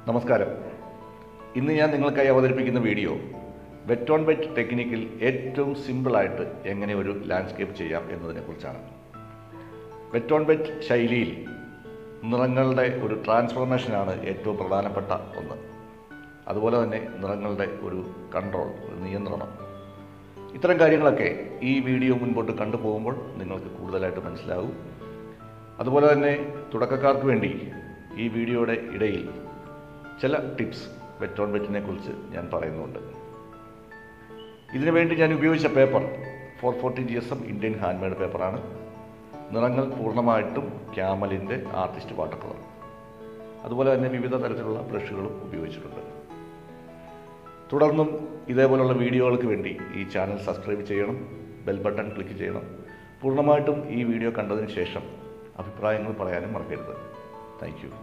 നമസ്കാരം ഇന്ന് ഞാൻ നിങ്ങൾക്കായി അവതരിപ്പിക്കുന്ന വീഡിയോ വെറ്റ് ഓൺ വെറ്റ് ടെക്നിക്കിൽ ഏറ്റവും സിമ്പിളായിട്ട് എങ്ങനെ ഒരു ലാൻഡ്സ്കേപ്പ് ചെയ്യാം എന്നതിനെക്കുറിച്ചാണ് വെറ്റ് ഓൺ വെറ്റ് ശൈലിയിൽ നിറങ്ങളുടെ ഒരു ട്രാൻസ്ഫോർമേഷനാണ് ഏറ്റവും പ്രധാനപ്പെട്ട ഒന്ന് അതുപോലെ തന്നെ നിറങ്ങളുടെ ഒരു കൺട്രോൾ ഒരു നിയന്ത്രണം ഇത്തരം കാര്യങ്ങളൊക്കെ ഈ വീഡിയോ മുൻപോട്ട് കണ്ടുപോകുമ്പോൾ നിങ്ങൾക്ക് കൂടുതലായിട്ട് മനസ്സിലാവും അതുപോലെ തന്നെ തുടക്കക്കാർക്ക് വേണ്ടി ഈ വീഡിയോയുടെ ഇടയിൽ ചില ടിപ്സ് വെറ്റ് ഓൺ വെറ്റിനെ കുറിച്ച് ഞാൻ പറയുന്നുണ്ട് ഇതിനു വേണ്ടി ഞാൻ ഉപയോഗിച്ച paper four forty G S M Indian handmade പേപ്പറാണ് നിറങ്ങൾ പൂർണ്ണമായിട്ടും ക്യാമലിൻ്റെ ആർട്ടിസ്റ്റ് വാട്ടർ കളർ അതുപോലെ തന്നെ വിവിധ തരത്തിലുള്ള ബ്രഷുകളും ഉപയോഗിച്ചിട്ടുണ്ട് തുടർന്നും ഇതേപോലുള്ള വീഡിയോകൾക്ക് വേണ്ടി ഈ ചാനൽ സബ്സ്ക്രൈബ് ചെയ്യണം ബെൽ ബട്ടൺ ക്ലിക്ക് ചെയ്യണം പൂർണ്ണമായിട്ടും ഈ വീഡിയോ കണ്ടതിന് ശേഷം അഭിപ്രായങ്ങൾ പറയാനും മറക്കരുത് thank you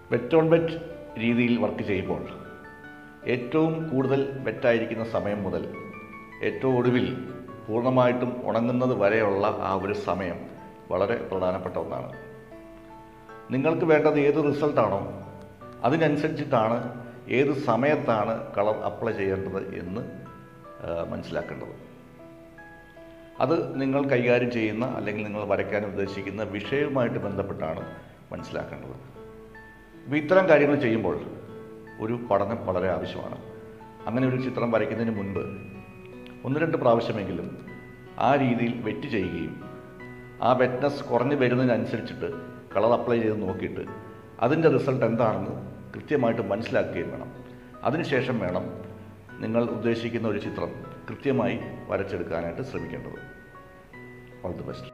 wet on wet രീതിയിൽ വർക്ക് ചെയ്യുമ്പോൾ ഏറ്റവും കൂടുതൽ വെറ്റായിരിക്കുന്ന സമയം മുതൽ ഏറ്റവും ഒടുവിൽ പൂർണ്ണമായിട്ടും ഉണങ്ങുന്നത് വരെയുള്ള ആ ഒരു സമയം വളരെ പ്രധാനപ്പെട്ട ഒന്നാണ് നിങ്ങൾക്ക് വേണ്ടത് ഏത് റിസൾട്ടാണോ അതിനനുസരിച്ചിട്ടാണ് ഏത് സമയത്താണ് കളർ അപ്ലൈ ചെയ്യേണ്ടത് എന്ന് ആ, മനസ്സിലാക്കേണ്ടത് അത് നിങ്ങൾ കൈകാര്യം ചെയ്യുന്ന അല്ലെങ്കിൽ നിങ്ങൾ വരയ്ക്കാൻ ഉദ്ദേശിക്കുന്ന വിഷയവുമായിട്ട് ബന്ധപ്പെട്ടാണ് മനസ്സിലാക്കേണ്ടത് അപ്പോൾ ഇത്തരം കാര്യങ്ങൾ ചെയ്യുമ്പോൾ ഒരു പഠനം വളരെ ആവശ്യമാണ് അങ്ങനെ ഒരു ചിത്രം വരയ്ക്കുന്നതിന് മുൻപ് ഒന്ന് രണ്ട് പ്രാവശ്യമെങ്കിലും ആ രീതിയിൽ വെറ്റ് ചെയ്യുകയും ആ വെറ്റ്നസ് കുറഞ്ഞു വരുന്നതിനനുസരിച്ചിട്ട് കളർ അപ്ലൈ ചെയ്ത് നോക്കിയിട്ട് അതിൻ്റെ റിസൾട്ട് എന്താണെന്ന് കൃത്യമായിട്ട് മനസ്സിലാക്കുകയും വേണം അതിനുശേഷം വേണം നിങ്ങൾ ഉദ്ദേശിക്കുന്ന ഒരു ചിത്രം കൃത്യമായി വരച്ചെടുക്കാനായിട്ട് ശ്രമിക്കേണ്ടത് ഓൾ ദി ബെസ്റ്റ്